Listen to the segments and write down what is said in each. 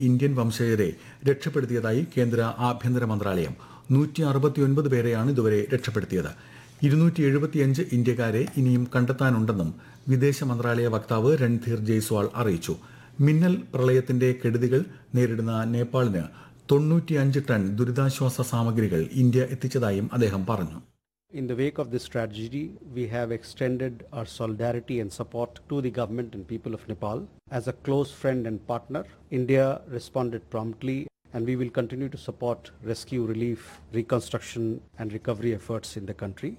Indian വംശജരെ രക്ഷപ്പെടുത്തിയതായി കേന്ദ്ര ആഭ്യന്തര മന്ത്രാലയം നൂറ്റി അറുപത്തിയൊൻപത് പേരെയാണ് ഇതുവരെ രക്ഷപ്പെടുത്തിയത് ഇരുന്നൂറ്റി എഴുപത്തിയഞ്ച് ഇന്ത്യക്കാരെ ഇനിയും കണ്ടെത്താനുണ്ടെന്നും വിദേശ മന്ത്രാലയ വക്താവ് രൺധീർ ജയ്സ്വാൾ അറിയിച്ചു മിന്നൽ പ്രളയത്തിന്റെ കെടുതികൾ നേരിടുന്ന നേപ്പാളിന് തൊണ്ണൂറ്റിയഞ്ച് ടൺ ദുരിതാശ്വാസ സാമഗ്രികൾ ഇന്ത്യ എത്തിച്ചതായും അദ്ദേഹം പറഞ്ഞു In the wake of this tragedy, we have extended our solidarity and support to the government and people of Nepal. As a close friend and partner, India responded promptly and we will continue to support rescue, relief, reconstruction and recovery efforts in the country.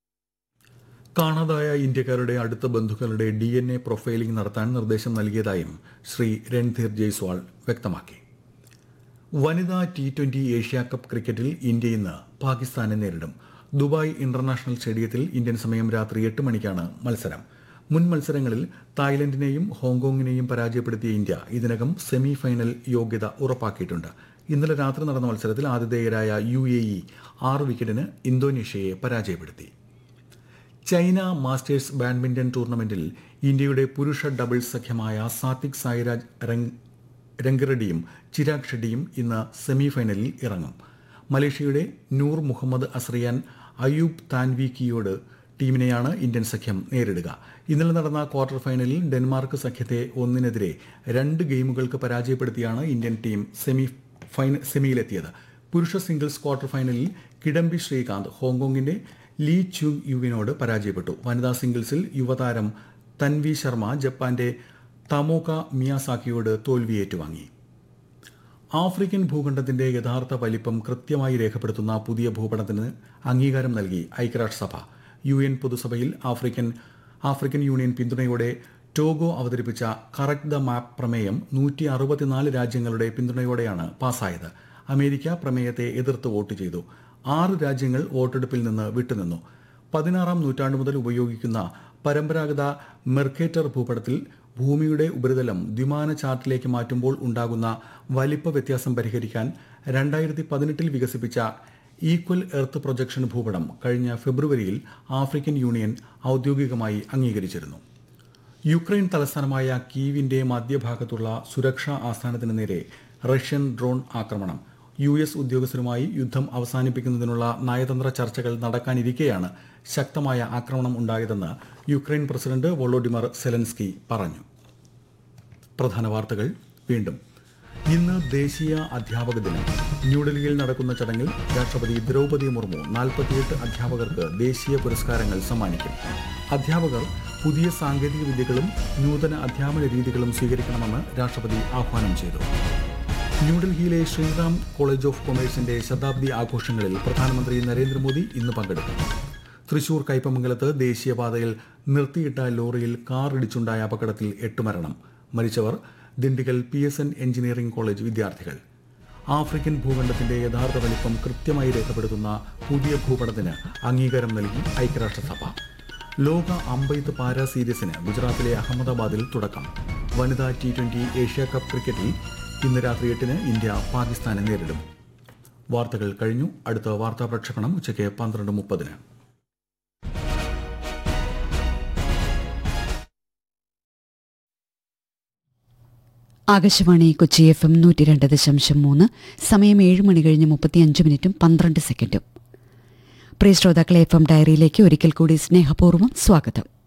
കാണാതായ ഇന്ത്യക്കാരുടെ അടുത്ത ബന്ധുക്കളുടെ D N A profiling നടത്താൻ നിർദ്ദേശം നൽകിയതായും ശ്രീ രൺധീർ ജയ്സ്വാൾ വ്യക്തമാക്കി വനിതാ T twenty Asia cup ക്രിക്കറ്റിൽ ഇന്ത്യ ഇന്ന് പാകിസ്ഥാനെ നേരിടും ദുബായ് ഇന്റർനാഷണൽ സ്റ്റേഡിയത്തിൽ ഇന്ത്യൻ സമയം രാത്രി എട്ട് മണിക്കാണ് മത്സരം മുൻ മത്സരങ്ങളിൽ തായ്ലൻഡിനെയും ഹോങ്കോങ്ങിനെയും പരാജയപ്പെടുത്തിയ ഇന്ത്യ ഇതിനകം സെമി ഫൈനൽ യോഗ്യത ഉറപ്പാക്കിയിട്ടുണ്ട് ഇന്നലെ രാത്രി നടന്ന മത്സരത്തിൽ ആതിഥേയരായ യു എ ഇ ആറ് വിക്കറ്റിന് ഇന്തോനേഷ്യയെ പരാജയപ്പെടുത്തി ചൈന മാസ്റ്റേഴ്സ് ബാഡ്മിന്റൺ ടൂർണമെന്റിൽ ഇന്ത്യയുടെ പുരുഷ ഡബിൾസ് സഖ്യമായ സാത്വിക് സായിരാജ് രംഗ് രംഗറെഡ്ഡിയും ചിരാഗ് ഷെഡ്ഡിയും ഇന്ന് സെമിഫൈനലിൽ ഇറങ്ങും മലേഷ്യയുടെ നൂർ മുഹമ്മദ് അസ്രിയാൻ അയൂബ് താൻവിക്കിയോട് ടീമിനെയാണ് ഇന്ത്യൻ സഖ്യം നേരിടുക ഇന്നലെ നടന്ന ക്വാർട്ടർ ഫൈനലിൽ ഡെൻമാർക്ക് സഖ്യത്തെ ഒന്നിനെതിരെ രണ്ട് ഗെയിമുകൾക്ക് പരാജയപ്പെടുത്തിയാണ് ഇന്ത്യൻ ടീം സെമി ഫൈന സെമിയിലെത്തിയത് പുരുഷ സിംഗിൾസ് ക്വാർട്ടർ ഫൈനലിൽ കിഡംബി ശ്രീകാന്ത് ഹോങ്കോങ്ങിന്റെ ലീ ചുങ് യുവിനോട് പരാജയപ്പെട്ടു വനിതാ സിംഗിൾസിൽ യുവതാരം തൻവി ശർമ്മ ജപ്പാന്റെ തമോക മിയാസാക്കിയോട് തോൽവി ഏറ്റുവാങ്ങി ആഫ്രിക്കൻ ഭൂഖണ്ഡത്തിന്റെ യഥാർത്ഥ വലിപ്പം കൃത്യമായി രേഖപ്പെടുത്തുന്ന പുതിയ ഭൂപടത്തിന് അംഗീകാരം നൽകി ഐക്യരാഷ്ട്രസഭ യു എൻ പൊതുസഭയിൽ ആഫ്രിക്കൻ ആഫ്രിക്കൻ യൂണിയൻ പിന്തുണയോടെ ടോഗോ അവതരിപ്പിച്ച കറക്റ്റ് ദ മാപ്പ് പ്രമേയം നൂറ്റി അറുപത്തിനാല് രാജ്യങ്ങളുടെ പിന്തുണയോടെയാണ് പാസ്സായത് അമേരിക്ക പ്രമേയത്തെ എതിർത്ത് വോട്ട് ചെയ്തു ആറ് രാജ്യങ്ങൾ വോട്ടെടുപ്പിൽ നിന്ന് വിട്ടുനിന്നു പതിനാറാം നൂറ്റാണ്ട് മുതൽ ഉപയോഗിക്കുന്ന പരമ്പരാഗത മെർക്കേറ്റർ ഭൂപടത്തിൽ ഭൂമിയുടെ ഉപരിതലം ദ്വിമാന ചാർട്ടിലേക്ക് മാറ്റുമ്പോൾ ഉണ്ടാകുന്ന വലിപ്പ വ്യത്യാസം പരിഹരിക്കാൻ രണ്ടായിരത്തി പതിനെട്ടിൽ വികസിപ്പിച്ച ഈക്വൽ എർത്ത് പ്രൊജക്ഷൻ ഭൂപടം കഴിഞ്ഞ ഫെബ്രുവരിയിൽ ആഫ്രിക്കൻ യൂണിയൻ ഔദ്യോഗികമായി അംഗീകരിച്ചിരുന്നു യുക്രൈൻ തലസ്ഥാനമായ കീവിന്റെ മധ്യഭാഗത്തുള്ള സുരക്ഷാ ആസ്ഥാനത്തിന് നേരെ റഷ്യൻ ഡ്രോൺ ആക്രമണം യു എസ് ഉദ്യോഗസ്ഥരുമായി യുദ്ധം അവസാനിപ്പിക്കുന്നതിനുള്ള നയതന്ത്ര ചർച്ചകൾ നടക്കാനിരിക്കെയാണ് ശക്തമായ ആക്രമണം ഉണ്ടായതെന്ന് യുക്രൈൻ പ്രസിഡന്റ് വൊളോഡിമർ സെലൻസ്കി പറഞ്ഞു പ്രധാന വാർത്തകൾ വീണ്ടും ഇന്ന് ദേശീയ അധ്യാപക ദിനം ന്യൂഡൽഹിയിൽ നടക്കുന്ന ചടങ്ങിൽ രാഷ്ട്രപതി ദ്രൗപദി മുർമു നാൽപ്പത്തിയെട്ട് അധ്യാപകർക്ക് ദേശീയ പുരസ്കാരങ്ങൾ സമ്മാനിക്കും അധ്യാപകർ പുതിയ സാങ്കേതിക വിദ്യകളും നൂതന അധ്യാപന രീതികളും സ്വീകരിക്കണമെന്ന് രാഷ്ട്രപതി ആഹ്വാനം ചെയ്തു ന്യൂഡൽഹിയിലെ ശ്രീറാം കോളേജ് ഓഫ് കൊമേഴ്സിന്റെ ശതാബ്ദി ആഘോഷങ്ങളിൽ പ്രധാനമന്ത്രി നരേന്ദ്രമോദി ഇന്ന് പങ്കെടുക്കും തൃശൂർ കയ്പമംഗലത്ത് ദേശീയപാതയിൽ നിർത്തിയിട്ട ലോറിയിൽ കാർ ഇടിച്ചുണ്ടായ അപകടത്തിൽ എട്ട് മരണം മരിച്ചവർ Dindigul P S N engineering college വിദ്യാർത്ഥികൾ ആഫ്രിക്കൻ ഭൂഖണ്ഡത്തിന്റെ യഥാർത്ഥ വലിപ്പം കൃത്യമായി രേഖപ്പെടുത്തുന്ന പുതിയ ഭൂപടത്തിന് അംഗീകാരം നൽകി ഐക്യരാഷ്ട്രസഭ ലോക അമ്പെയ്ത്ത് പാരാ സീരീസിന് ഗുജറാത്തിലെ അഹമ്മദാബാദിൽ തുടക്കം വനിതാ ടി ട്വന്റി ഏഷ്യ കപ്പ് ക്രിക്കറ്റിൽ ഇന്ന് രാത്രി എട്ടിന് ഇന്ത്യ പാകിസ്ഥാനെ നേരിടും വാർത്തകൾ കഴിഞ്ഞു അടുത്ത വാർത്താ പ്രക്ഷേപണം ഉച്ചയ്ക്ക് പന്ത്രണ്ട് മുപ്പതിന് ആകാശവാണി കൊച്ചി എഫ് എം നൂറ്റി രണ്ട് ദശാംശം മൂന്ന് സമയം ഏഴ് മണി കഴിഞ്ഞ് മുപ്പത്തിയഞ്ച് മിനിറ്റും പന്ത്രണ്ട് സെക്കൻഡും പ്രിയ ശ്രോതാക്കളെ എഫ് എം ഡയറിയിലേക്ക് ഒരിക്കൽ കൂടി സ്നേഹപൂർവ്വം സ്വാഗതം